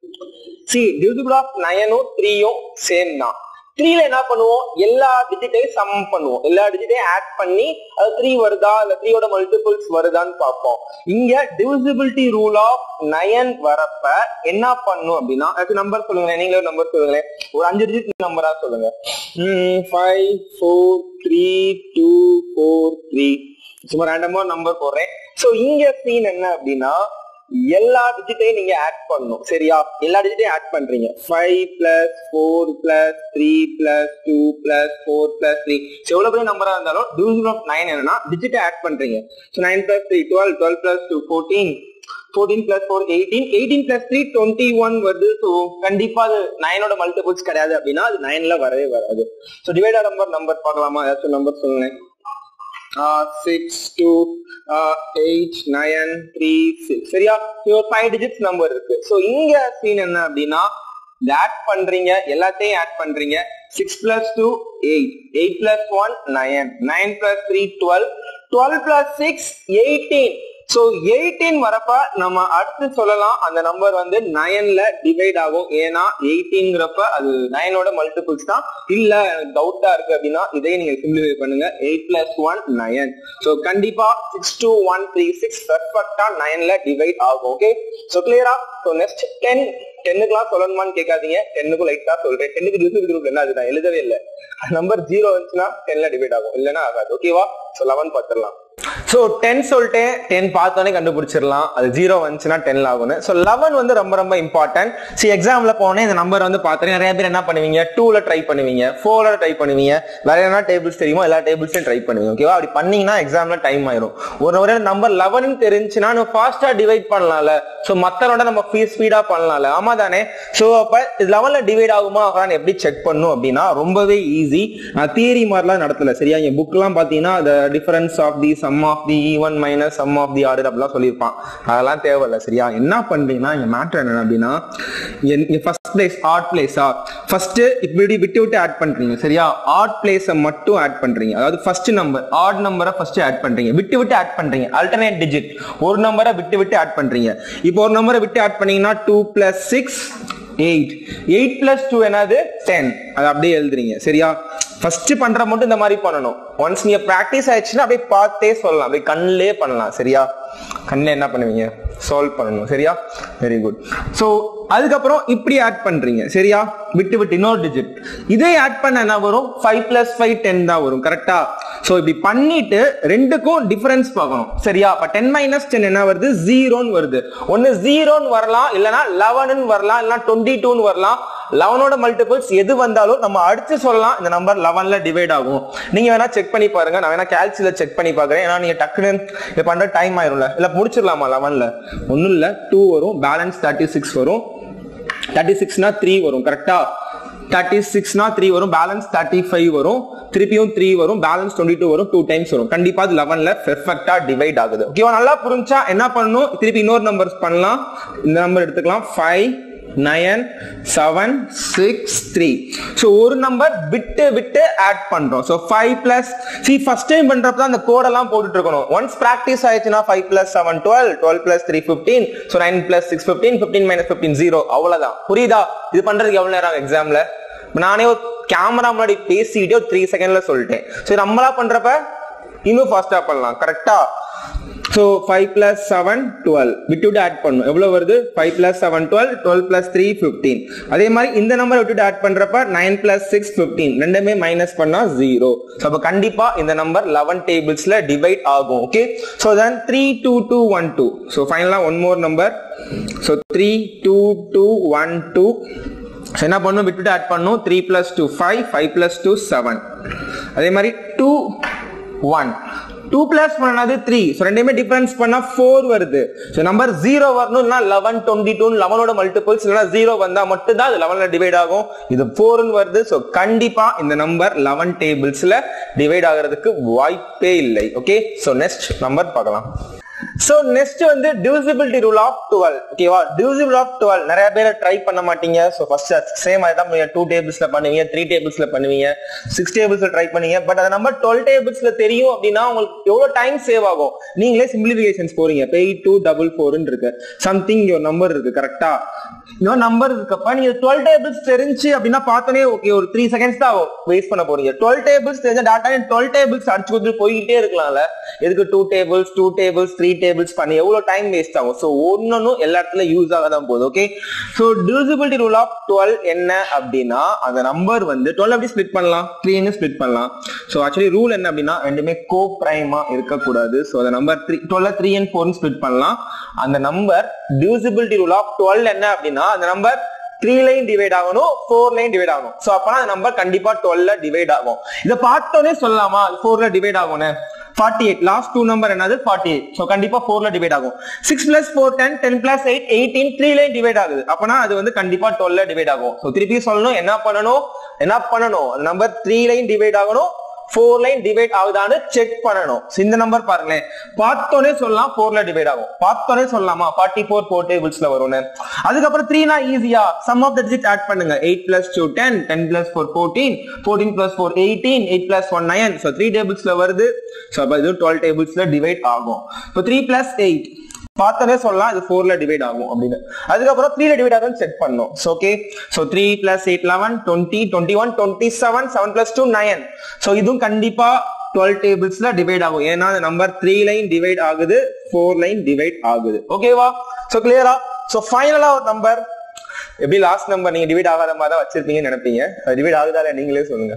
see divisible of நயனும் த்ரீயும் சேம் தான் த்ரீல என்ன பண்ணுவோம் எல்லா டிஜிட்டையும் சம் பண்ணுவோம் எல்லா டிஜிட்டையும் ஆட் பண்ணி அது த்ரீ வருதா இல்ல த்ரீயோட மல்டிபிள்ஸ் வருதான்னு பார்ப்போம் இங்க டிவிசிபிலிட்டி ரூல் ஆஃப் நயன் வரப்ப என்ன பண்ணும் அப்படின்னா நம்பர் சொல்லுங்களேன் நீங்களே நம்பர் சொல்லுங்களேன் ஒரு அஞ்சு டிஜிட் நம்பரா சொல்லுங்க five four three two four three சும்மா ரேண்டமா நம்பர் போடுறேன் சோ இங்க சீன் என்ன அப்படின்னா எல்லா டிஜிட்டையும் நீங்க ஆட் பண்ணணும் சரியா எல்லா டிஜிட்டையும் ஆட் பண்றீங்க five plus four plus three plus two plus four plus three எவ்வளவு பெரிய நம்பரா இருந்தாலும் டிவிஷன் ஆஃப் நைன் என்னன்னா டிஜிட்டை ஆட் பண்றீங்க so nine plus three twelve twelve plus two fourteen fourteen plus four eighteen eighteen plus three twenty one வருது so கண்டிப்பா அது நைனோட மல்டிபிள்ஸ் கிடையாது அப்படின்னா அது நைன்ல வரவே வராது ஸோ டிவைடா நம்பர் நம்பர் பார்க்கலாமா ஏதாச்சும் நம்பர் சொல்லுங்க six two eight nine three six சரியா ஒரு ஃபைவ் டிஜிட்ஸ் நம்பர் இருக்கு ஸோ இங்க சீன் என்ன அப்படின்னா இதை ஆட் பண்றீங்க எல்லாத்தையும் ஆட் பண்றீங்க six plus two eight eight plus one nine nine plus three twelve twelve plus six eighteen so eighteen வரப்ப நம்ம அடுத்து சொல்லலாம் அந்த நம்பர் வந்து நயன்ல டிவைட் ஆகும் ஏன்னா எயிட்டீன்ங்கிறப்ப அது நயனோட மல்டிபிள்ஸ் தான் இல்ல டவுட்டா இருக்கு அப்படின்னா இதை நீங்க சிம்பிளிஃபை பண்ணுங்க eight plus one nine so கண்டிப்பா six two one three six பெர்ஃபெக்டா நயன்ல டிவைட் ஆகும் ஓகே சோ கிளியரா சோ நெக்ஸ்ட் டென் டென்னுக்குலாம் சொல்லணுமான்னு கேட்காதீங்க டென்னுக்கும் லைட்டா சொல்றேன் டென்னுக்கு டிவிசிபிள் குரூப் என்ன அது நான் எழுதவே இல்லை நம்பர் ஜீரோ வந்துச்சுன்னா டென்ல டிவைட் ஆகும் இல்லைன்னா ஆகாது ஓகேவா சோ லெவன் பார்த்துடலாம் ஸோ டென் சொல்லிட்டேன் டென் பார்த்தோன்னே கண்டுபிடிச்சிடலாம் அது ஜீரோ வந்துச்சுன்னா டென்ல ஆகும்னு ஸோ லெவன் வந்து ரொம்ப ரொம்ப இம்பார்ட்டன்ட் ஸோ எக்ஸாம்ல போனேன் இந்த நம்பர் வந்து பார்த்தேன் நிறைய பேர் என்ன பண்ணுவீங்க டூல ட்ரை பண்ணுவீங்க ஃபோர்ல ட்ரை பண்ணுவீங்க வேற என்ன டேபிள்ஸ் தெரியுமோ எல்லா டேபிள்ஸையும் ட்ரை பண்ணுவீங்க ஓகேவா அப்படி பண்ணீங்கன்னா எக்ஸாம்ல டைம் ஆயிரும் ஒரு ஒரு நம்பர் லெவன் தெரிஞ்சுன்னா நம்ம ஃபாஸ்டா டிவைட் பண்ணலாம்ல ஸோ மத்தனோட நம்ம ஃபீஸ் ஸ்பீடா பண்ணலாம்ல ஆமா தானே ஸோ அப்ப இது லெவன்ல டிவைட் ஆகுமா ஆகான்னு எப்படி செக் பண்ணும் அப்படின்னா ரொம்பவே ஈஸி நான் தியரி மாதிரிலாம் நடத்தல சரியா என் புக்லாம் பார்த்தீங்கன்னா the difference of the sum of the even minus sum of the order அப்படிலாம் சொல்லியிருப்பான் அதெல்லாம் தேவையில்ல சரியா என்ன பண்றீங்கன்னா இங்க மேட்ரு என்ன அப்படின்னா ஃபர்ஸ்ட் பிளேஸ் ஆட் பிளேஸா ஃபர்ஸ்ட் இப்படி விட்டு விட்டு ஆட் பண்றீங்க சரியா ஆட் பிளேஸை மட்டும் ஆட் பண்றீங்க அதாவது ஃபர்ஸ்ட் நம்பர் ஆட் நம்பரை ஃபர்ஸ்ட் ஆட் பண்றீங்க விட்டு விட்டு ஆட் பண்றீங்க அல்டர்னேட் டிஜிட் ஒரு நம்பரை விட்டு விட்டு ஆட் பண்றீங்க இப்போ ஒரு நம்பரை விட்டு ஆட் பண்ணீங்கன்னா two plus six eight eight plus two என்னது டென் அது அப்படியே எழுதுறீங்க சரியா ஃபர்ஸ்ட் பண்ற மட்டும் இந்த மாதிரி பண்ணணும் ஒன்ஸ் நீங்க பிராக்டிஸ் ஆயிடுச்சுன்னா அப்படியே பார்த்தே சொல்லலாம் அப்படியே கண்ணிலே பண்ணலாம் சரியா கண்ணில் என்ன பண்ணுவீங்க சால்வ் பண்ணணும் சரியா வெரி குட் ஸோ அதுக்கப்புறம் இப்படி ஆட் பண்றீங்க சரியா விட்டு விட்டு இன்னொரு டிஜிட் இதே ஆட் பண்ண என்ன வரும் ஃபைவ் பிளஸ் ஃபைவ் டென் தான் வரும் கரெக்டா ஸோ இப்படி பண்ணிட்டு ரெண்டுக்கும் டிஃபரன்ஸ் பார்க்கணும் சரியா அப்ப டென் மைனஸ் டென் என்ன வருது ஜீரோன்னு வருது ஒன்னு ஜீரோன்னு வரலாம் இல்லைன்னா லெவன் வரலாம் இல்லைன்னா டுவெண்ட்டி டூன்னு வரலாம் லெவனோட மல்டிபிள்ஸ் எது வந்தாலும் நம்ம அடுத்து சொல்லலாம் இந்த நம்பர் லெவன்ல டிவைட் ஆகும் நீங்க வேணா செக் பண்ணி பாருங்க நான் வேணா கேல்சியில செக் பண்ணி பாக்குறேன் ஏன்னா நீங்க டக்குன்னு இது பண்ற டைம் ஆயிரும்ல இல்ல முடிச்சிடலாமா லெவன்ல ஒன்னும் இல்ல டூ வரும் பேலன்ஸ் தேர்ட்டி சிக்ஸ் வரும் தேர்ட்டி சிக்ஸ்னா த்ரீ வரும் கரெக்டா தேர்ட்டி சிக்ஸ்னா த்ரீ வரும் பேலன்ஸ் தேர்ட்டி ஃபைவ் வரும் திருப்பியும் த்ரீ வரும் பேலன்ஸ் டுவெண்ட்டி டூ வரும் டூ டைம்ஸ் வரும் கண்டிப்பா அது லெவன்ல பெர்ஃபெக்டா டிவைட் ஆகுது ஓகேவா நல்லா புரிஞ்சா என்ன பண்ணணும் திருப்பி இன்னொரு நம்பர்ஸ் பண்ணலாம் இந்த நம்பர் எடுத்துக்கலாம் five nine seven six three so ஒரு நம்பர் விட்டு விட்டு ஆட் பண்றோம் so five plus see first time பண்றப்ப தான் அந்த கோடெல்லாம் போட்டுட்டு இருக்கணும் ஒன்ஸ் ப்ராக்டிஸ் ஆயிடுச்சுன்னா five plus seven twelve twelve plus three fifteen so nine plus six fifteen fifteen minus fifteen zero அவ்வளவுதான் புரியுதா இது பண்றதுக்கு எவ்வளவு நேரம் எக்ஸாம்ல நானே ஒரு கேமரா முன்னாடி பேசிக்கிட்டே ஒரு த்ரீ செகண்ட்ல சொல்லிட்டேன் ஸோ நம்மளா பண்றப்ப இன்னும் ஃபாஸ்டா பண்ணலாம் கரெக்டா so five plus seven twelve விட்டு விட்டு ஆட் பண்ணும் எவ்வளோ வருது five plus seven twelve twelve plus three fifteen அதே மாதிரி இந்த நம்பர் விட்டுட்டு ஆட் பண்றப்ப நைன் பிளஸ் சிக்ஸ் ஃபிஃப்டீன் ரெண்டுமே மைனஸ் பண்ணா ஜீரோ ஸோ அப்போ கண்டிப்பா இந்த நம்பர் லெவன் டேபிள்ஸ்ல டிவைட் ஆகும் okay so then three two two one two so ஃபைனலாக one more number so three two two one two so என்ன பண்ணும் விட்டுட்டு ஆட் பண்ணும் three plus two five five plus two seven அதே மாதிரி two one two plus பண்ணது three so ரெண்டுமே difference பண்ணா ஃபோர் வருது ஸோ நம்பர் ஜீரோ வரணும் இல்லைனா லெவன் டுவெண்ட்டி டூ லெவனோட மல்டிபிள்ஸ் இல்லைனா ஜீரோ வந்தா மட்டும் தான் அது லெவன்ல டிவைட் ஆகும் இது ஃபோர்னு வருது ஸோ கண்டிப்பா இந்த நம்பர் லெவன் டேபிள்ஸ்ல டிவைட் ஆகிறதுக்கு வாய்ப்பே இல்லை ஓகே ஸோ நெக்ஸ்ட் நம்பர் பார்க்கலாம் சோ நெக்ஸ்ட் வந்து டிவிசிபிலிட்டி ரூல் ஆஃப் டுவெல் ஓகேவா டிவிசிபிள் ஆஃப் டுவெல் நிறைய பேர் ட்ரை பண்ண மாட்டீங்க ஸோ ஃபர்ஸ்ட் சேம் அதுதான் டூ டேபிள்ஸ்ல பண்ணுவீங்க த்ரீ டேபிள்ஸ்ல பண்ணுவீங்க சிக்ஸ் டேபிள்ஸ்ல ட்ரை பண்ணுவீங்க பட் அது நம்ம டுவெல் டேபிள்ஸ்ல தெரியும் அப்படின்னா உங்களுக்கு எவ்வளவு டைம் சேவ் ஆகும் நீங்களே சிம்பிளிஃபிகேஷன்ஸ் போறீங்க இப்போ எயிட் டூ டபுள் ஃபோர்னு இருக்கு சம்திங் ஒரு நம்பர் இருக்கு கரெக்டா இன்னொரு நம்பர் இருக்கப்ப நீங்க டுவெல் டேபிள்ஸ் தெரிஞ்சு அப்படின்னா பார்த்தோன்னே ஓகே ஒரு த்ரீ செகண்ட்ஸ் தான் வேஸ்ட் பண்ண போறீங்க டுவெல் டேபிள்ஸ் தெரிஞ்ச டாட்டா டுவெல் டேபிள்ஸ் அடிச்சு கொடுத்துட்டு போய்கிட்டே இருக்கலாம்ல எதுக்கு two tables two tables three tables பண்ணி எவ்வளவு டைம் வேஸ்ட் ஆகும் ஸோ ஒன்னொன்னும் எல்லா இடத்துல யூஸ் ஆக தான் போகுது okay so divisibility rule of twelve என்ன அப்படின்னா அந்த நம்பர் வந்து டுவெல் எப்படி ஸ்பிளிட் பண்ணலாம் த்ரீன்னு ஸ்பிளிட் பண்ணலாம் ஸோ ஆக்சுவலி ரூல் என்ன அப்படின்னா ரெண்டுமே கோ பிரைமா இருக்கக்கூடாது ஸோ அந்த number three twelve three and ஃபோர்னு ஸ்பிளிட் பண்ணலாம் அந்த number divisibility rule of twelve என்ன அப்படின்னா அந்த நம்பர் த்ரீ லைன் டிவைட் ஆகணும் ஃபோர் லைன் டிவைட் ஆகணும் சோ அப்பனா அந்த நம்பர் கண்டிப்பா டுவெல்ல டிவைட் ஆகும் இதை பார்த்தோன்னே சொல்லலாமா ஃபோர்ல டிவைட் ஆகும்னு forty eight last two number என்னது ஃபார்ட்டி எயிட் ஸோ கண்டிப்பா ஃபோர்ல டிவைட் ஆகும் six plus four ten ten plus eight eighteen three line divide ஆகுது அப்பனா அது வந்து கண்டிப்பா டுவெல்ல டிவைட் ஆகும் ஸோ திருப்பி சொல்லணும் என்ன பண்ணணும் என்ன பண்ணணும் அந்த நம்பர் த்ரீ லைன் டிவைட் ஆகணும் ஃபோர் லைன் டிவைட் ஆகுதான்னு செக் பண்ணணும் So, இந்த நம்பர் பாருங்களேன் பார்த்தோன்னே சொல்லலாம் ஃபோர்ல டிவைட் ஆகும் பார்த்தோன்னே சொல்லலாமா ஃபார்ட்டி ஃபோர் ஃபோர் டேபிள்ஸ்ல வரும்னு அதுக்கப்புறம் த்ரீனா ஈஸியா sum of the digit add பண்ணுங்க eight plus two ten ten plus four fourteen fourteen plus four eighteen eight plus one nine so three டேபிள்ஸ்ல வருது ஸோ அப்போ இது டுவெல் டேபிள்ஸ்ல டிவைட் ஆகும் இப்போ த்ரீ பிளஸ் எயிட் பார்த்தோன்னே சொல்லலாம் இது ஃபோர்ல டிவைட் ஆகும் அப்படின்னு அதுக்கப்புறம் த்ரீல டிவைட் ஆகும் செக் பண்ணோம் so okay so three plus eight eleven twenty twenty one twenty seven seven plus two nine so இதுவும் கண்டிப்பா டுவெல் டேபிள்ஸ்ல டிவைட் ஆகும் ஏன்னா நம்பர் த்ரீ லைன் டிவைட் ஆகுது ஃபோர் லைன் டிவைட் ஆகுது ஓகேவா ஸோ கிளியரா ஸோ ஃபைனலா ஒரு நம்பர் எப்படி லாஸ்ட் நம்பர் நீங்க டிவைட் ஆகாத மாதிரி தான் வச்சிருப்பீங்கன்னு நினைப்பீங்க டிவைட் ஆகுதா இல்லையா நீங்களே சொல்லுங்க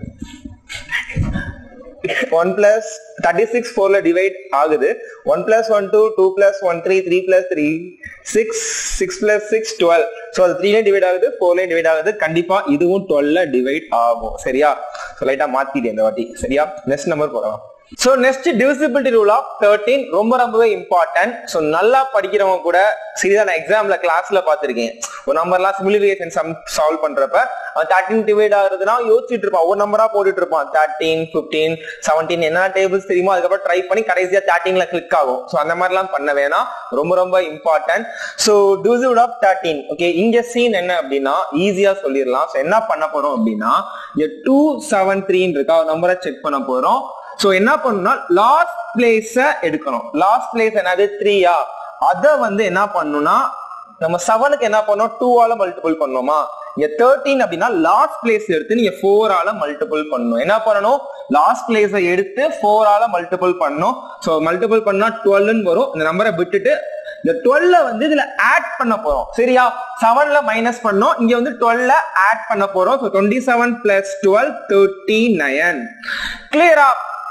ஒன் பிளஸ் தேர்ட்டி சிக்ஸ் ஃபோர்ல டிவைட் ஆகுது one plus one two two plus one three three plus three six six plus six twelve so அது த்ரீ லைன் டிவைட் ஆகுது ஃபோர் லைன் டிவைட் ஆகுது கண்டிப்பா இதுவும் டுவெல்ல டிவைட் ஆகும் சரியா ஸோ லைட்டா மாத்திட்டேன் இந்த வாட்டி சரியா நெக்ஸ்ட் நம்பர் போகலாம் so next divisibility rule of thirteen ரொம்ப ரொம்பவே இம்பார்ட்டன்ட் ஸோ நல்லா படிக்கிறவங்க கூட சரிதான் நான் எக்ஸாம்ல கிளாஸ்ல பார்த்திருக்கேன் ஒரு நம்பர்லாம் சிம்பிளிஃபிகேஷன் சம் சால்வ் பண்றப்ப அவன் தேர்ட்டின் டிவைட் ஆகுதுன்னா யோசிச்சுட்டு இருப்பான் ஒரு நம்பரா போட்டுட்டு இருப்பான் தேர்ட்டீன் பிப்டீன் செவன்டீன் என்ன டேபிள்ஸ் தெரியுமோ அதுக்கப்புறம் ட்ரை பண்ணி கடைசியா தேர்ட்டீன்ல கிளிக் ஆகும் ஸோ அந்த மாதிரிலாம் பண்ண வேணாம் ரொம்ப ரொம்ப important so divisible of thirteen okay இங்க சீன் என்ன அப்படின்னா ஈஸியா சொல்லிடலாம் ஸோ என்ன பண்ண போறோம் அப்படின்னா டூ செவன் த்ரீன்னு இருக்கா நம்பரை செக் பண்ண போறோம் சோ என்ன பண்ணணும்னா லாஸ்ட் பிளேஸ எடுக்கணும் லாஸ்ட் பிளேஸ் என்னது த்ரீயா அத வந்து என்ன பண்ணணும்னா நம்ம செவனுக்கு என்ன பண்ணோம் டூவால மல்டிபிள் பண்ணோமா இங்க தேர்ட்டீன் அப்படின்னா லாஸ்ட் பிளேஸ் எடுத்து நீங்க ஃபோரால மல்டிபிள் பண்ணணும் என்ன பண்ணணும் லாஸ்ட் பிளேஸ எடுத்து ஃபோரால மல்டிபிள் பண்ணணும் சோ மல்டிபிள் பண்ணா டுவெல்னு வரும் இந்த நம்பரை விட்டுட்டு இந்த டுவெல்ல வந்து இதுல ஆட் பண்ண போறோம் சரியா செவன்ல மைனஸ் பண்ணோம் இங்க வந்து டுவெல்ல ஆட் பண்ண போறோம் so twenty seven plus twelve thirty nine கிளியரா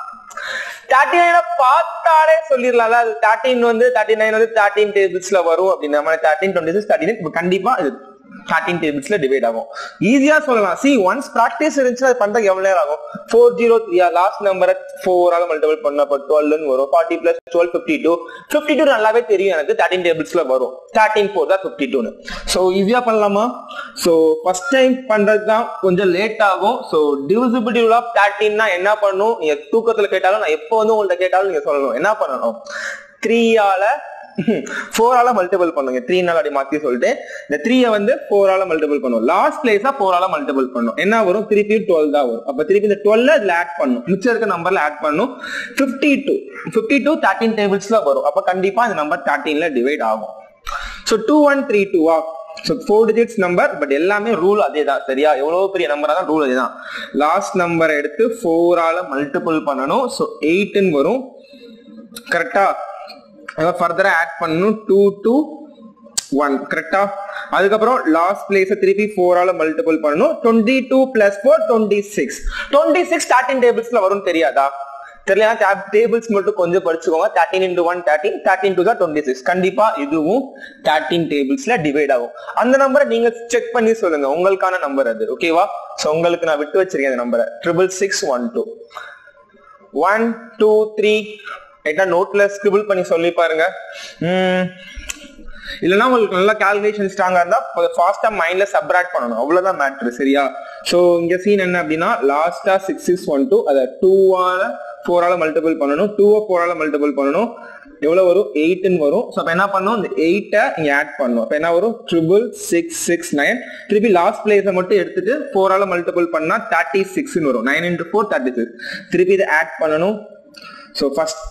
தேர்ட்டி நைனை பார்த்தாலே சொல்லிடலாம்ல அது தேர்ட்டின் வந்து தேர்ட்டி நைன் வந்து தேர்ட்டின் டேபிள்ஸ்ல வரும் அப்படின்னு நம்ம thirteen twenty six thirty nine கண்டிப்பா இது தேர்ட்டின் டேபிள்ஸ்ல டிவைட் ஆகும் ஈஸியா சொல்லலாம் சி ஒன்ஸ் ப்ராக்டிஸ் இருந்துச்சுன்னா அது பண்றதுக்கு எவ்வளவு நேரம் ஆகும் ஃபோர் ஜீரோ த்ரீயா லாஸ்ட் நம்பரை ஃபோரால மல்டிபிள் பண்ண அப்போ டுவெல்னு வரும் forty plus twelve fifty two fifty two நல்லாவே தெரியும் எனக்கு தேர்ட்டின் டேபிள்ஸ்ல வரும் தேர்ட்டின் ஃபோர் தான் ஃபிஃப்டி டூன்னு ஸோ ஈஸியா பண்ணலாமா ஸோ ஃபர்ஸ்ட் டைம் பண்றது தான் கொஞ்சம் லேட் ஆகும் ஸோ டிவிசிபிலிட்டி ரூல் ஆஃப் தேர்ட்டின்னா என்ன பண்ணணும் நீங்க தூக்கத்துல கேட்டாலும் நான் எப்போ வந்து உங்கள்ட்ட கேட்டாலும் நீங்க சொல்லணும் என்ன பண்ணணும் த்ரீயால ஃபோரால மல்டிபிள் பண்ணுங்க த்ரீ நாள் அப்படி மாத்தி சொல்லிட்டு இந்த த்ரீயை வந்து ஃபோரால மல்டிபிள் பண்ணும் லாஸ்ட் பிளேஸா ஃபோரால மல்டிபிள் பண்ணும் என்ன வரும் திருப்பி டுவெல் தான் வரும் அப்ப திருப்பி இந்த டுவெல்ல இதுல ஆட் பண்ணும் மிச்சம் இருக்க நம்பர்ல ஆட் பண்ணும் fifty two fifty two thirteen டேபிள்ஸ்ல வரும் அப்ப கண்டிப்பா இந்த நம்பர் தேர்ட்டீன்ல டிவைட் ஆகும் ஸோ டூ ஒன் த்ரீ டூவா so four digits number but எல்லாமே ரூல் அதே தான் சரியா எவ்வளவு பெரிய நம்பரா தான் ரூல் அதே தான் லாஸ்ட் நம்பரை எடுத்து ஃபோரால மல்டிபிள் பண்ணணும் ஸோ எயிட்னு வரும் கரெக்டா அதான் ஃபர்தரா ஆட் பண்ணணும் டூ டூ ஒன் கரெக்டா அதுக்கப்புறம் லாஸ்ட் பிளேஸ் திருப்பி ஃபோரால மல்டிபிள் பண்ணணும் twenty two plus four twenty six twenty six thirteen டேபிள்ஸ்ல வரும் தெரியாதா தெரியல டேபிள்ஸ் மட்டும் கொஞ்சம் படிச்சுக்கோங்க thirteen into one thirteen thirteen two தான் டுவெண்ட்டி சிக்ஸ் கண்டிப்பா இதுவும் தேர்ட்டின் டேபிள்ஸ்ல டிவைட் ஆகும் அந்த நம்பரை நீங்க செக் பண்ணி சொல்லுங்க உங்களுக்கான நம்பர் அது ஓகேவா ஸோ உங்களுக்கு நான் விட்டு வச்சிருக்கேன் அந்த நம்பரை triple six one two one two three ரைட்டா நோட்ல ஸ்கிரிபிள் பண்ணி சொல்லி பாருங்க உம் இல்லைன்னா உங்களுக்கு நல்லா கால்குலேஷன் ஸ்ட்ராங்கா இருந்தா ஃபாஸ்டா மைண்ட்ல சப்ராக்ட் பண்ணணும் அவ்வளவுதான் மேட்ரு சரியா சோ இங்க சீன் என்ன அப்படின்னா லாஸ்டா சிக்ஸ் சிக்ஸ் ஒன் டூ அதை டூவால ஃபோரால மல்டிபிள் பண்ணணும் டூவை ஃபோரால மல்டிபிள் பண்ணணும் எவ்வளவு வரும் எயிட்னு வரும் ஸோ அப்போ என்ன பண்ணணும் இந்த எயிட்டை இங்க ஆட் பண்ணணும் அப்போ என்ன வரும் ட்ரிபிள் சிக்ஸ் சிக்ஸ் நைன் திருப்பி லாஸ்ட் பிளேஸை மட்டும் எடுத்துட்டு ஃபோரால மல்டிபிள் பண்ணா தேர்ட்டி சிக்ஸ்னு வரும் nine into four thirty six திருப்பி இதை ஆட் பண்ணணும் so first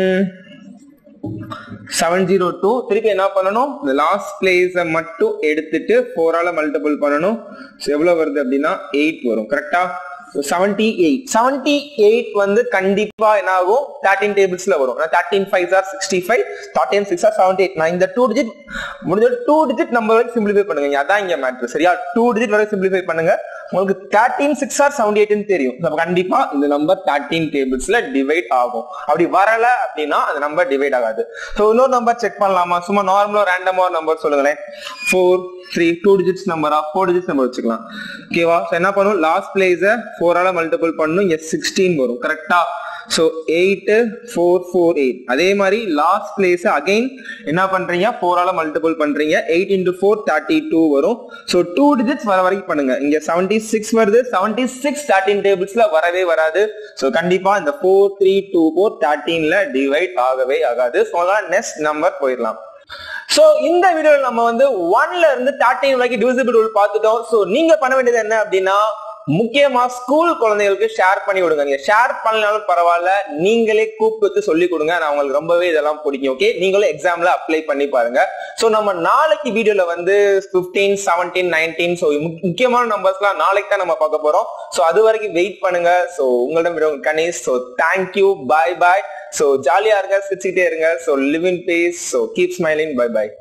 seven zero two திருப்பி என்ன பண்ணணும் இந்த லாஸ்ட் பிளேஸை மட்டும் எடுத்துட்டு ஃபோரால மல்டிபிள் பண்ணணும் ஸோ எவ்வளவு வருது அப்படின்னா எயிட் வரும் கரெக்டா செவன்டி எயிட் செவன்டி எயிட் வந்து கண்டிப்பா என்ன ஆகும் தேர்ட்டின் டேபிள்ஸ்ல வரும் thirteen five are sixty five thirteen six are seventy eight நான் இந்த டூ டிஜிட் முடிஞ்ச டூ டிஜிட் நம்பர் வரைக்கும் சிம்பிளிஃபை பண்ணுங்க அதான் இங்க மேட்ரு சரியா டூ டிஜிட் வரைக்கும் சிம்பிளிஃபை பண்ணுங்க உங்களுக்கு தேர்ட்டீன் சிக்ஸ் ஆர் செவன்டி எயிட்னு தெரியும் அப்ப கண்டிப்பா இந்த நம்பர் தேர்ட்டீன் டேபிள்ஸ்ல டிவைட் ஆகும் அப்படி வரல அப்படின்னா அந்த நம்பர் டிவைட் ஆகாது ஸோ இன்னொரு நம்பர் செக் பண்ணலாமா சும்மா நார்மலா ரேண்டமா ஒரு நம்பர் சொல்லுங்களேன் ஃபோர் த்ரீ டூ டிஜிட்ஸ் நம்பரா ஃபோர் டிஜிட்ஸ் நம்பர் வச்சுக்கலாம் ஓகேவா ஸோ என்ன பண்ணும் லாஸ்ட் பிளேஸை ஃபோரால மல்டிபிள் பண்ணும் இங்க சிக்ஸ்டீன் வரும் கரெக்டா so eight four four eight அதே மாதிரி லாஸ்ட் பிளேஸ் அகைன் என்ன பண்றீங்க ஃபோரால மல்டிபிள் பண்றீங்க eight into four thirty two வரும் ஸோ டூ டிஜிட்ஸ் வர வரைக்கும் பண்ணுங்க இங்க செவன்டி சிக்ஸ் வருது செவன்டி சிக்ஸ் தேர்ட்டின் டேபிள்ஸ்ல வரவே வராது ஸோ கண்டிப்பா இந்த ஃபோர் த்ரீ டூ ஃபோர் தேர்ட்டீன்ல டிவைட் ஆகவே ஆகாது ஸோ நெக்ஸ்ட் நம்பர் போயிடலாம் சோ இந்த வீடியோல நம்ம வந்து ஒன்ல இருந்து தேர்ட்டின் வரைக்கும் டிவிசிபிள் ரூல் பார்த்துட்டோம் சோ நீங்க பண்ண வேண்டியது என்ன அப்படின்னா முக்கியமா ஸ்கூல் குழந்தைகளுக்கு ஷேர் பண்ணி விடுங்க நீங்க ஷேர் பண்ணலாலும் பரவாயில்ல நீங்களே கூப்பிட்டு வச்சு சொல்லி கொடுங்க நான் உங்களுக்கு ரொம்பவே இதெல்லாம் பிடிக்கும் ஓகே நீங்களும் எக்ஸாம்ல அப்ளை பண்ணி பாருங்க சோ நம்ம நாளைக்கு வீடியோல வந்து பிப்டீன் செவன்டீன் நைன்டீன் ஸோ முக்கியமான நம்பர்ஸ்லாம் நாளைக்கு தான் நம்ம பார்க்க போறோம் சோ அது வரைக்கும் வெயிட் பண்ணுங்க சோ உங்களிடம் விடுவோம் Ganesh so thank you bye bye so ஜாலியா இருங்க சிரிச்சுக்கிட்டே இருங்க so live in peace so keep smiling bye bye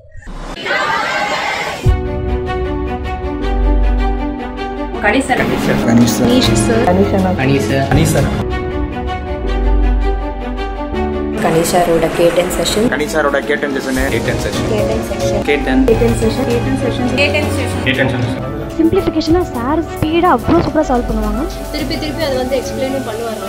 Ganesan கணேஷாரோட கேட்டன் செஷன் கணிசாரோட கேட்டன் செஷனு கேட்டன் செஷன் கேட்டன் செஷன் கேட்டன் கேட்டன் செஷன் கேட்டன் செஷன் கேட்டன் செஷன் கேட்டன் செஷன் சிம்பிளிஃபிகேஷனாக சார் ஸ்பீடாக அவ்வளோ சூப்பராக சால்வ் பண்ணுவாங்க திருப்பி திருப்பி அதை வந்து எக்ஸ்பிளைனும் பண்ணுவாங்க